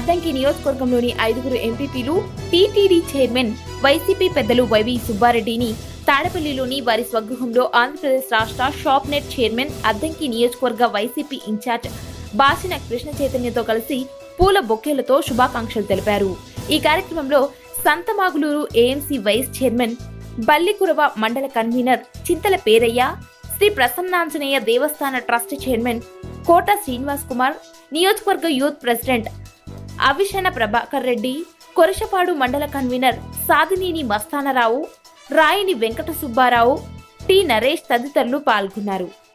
అద్దంకి నియోజకవర్గంలోని ఐదుగురు ఎంపీపీలు టీటీడీ చైర్మన్ వైసీపీ పెద్దలు వైవి సుబ్బారెడ్డిని తాడపల్లిలోని వారి స్వగృహంలో ఆంధ్రప్రదేశ్ రాష్ట్ర షాప్ నెట్ చైర్మన్ అద్దంకి నియోజకవర్గ వైసీపీ ఇన్ఛార్జ్ బాసిన కృష్ణ చైతన్యతో కలిసి పూల బొకేలతో శుభాకాంక్షలు తెలిపారు ఈ కార్యక్రమంలో Santhamaguluru AMC vice chairman Ballikurava మండల కన్వీనర్ చింతల పేరయ్య శ్రీ ప్రసన్నాంజనేయ దేవస్థాన ట్రస్ట్ చైర్మన్ కోట శ్రీనివాస్ కుమార్ నియోజకవర్గ యూత్ ప్రెసిడెంట్ అవిషణ ప్రభాకర్ రెడ్డి కొరషపాడు మండల కన్వీనర్ సాదినేని మస్తానరావు రాయిని వెంకట సుబ్బారావు టి నరేష్ తదితరులు పాల్గొన్నారు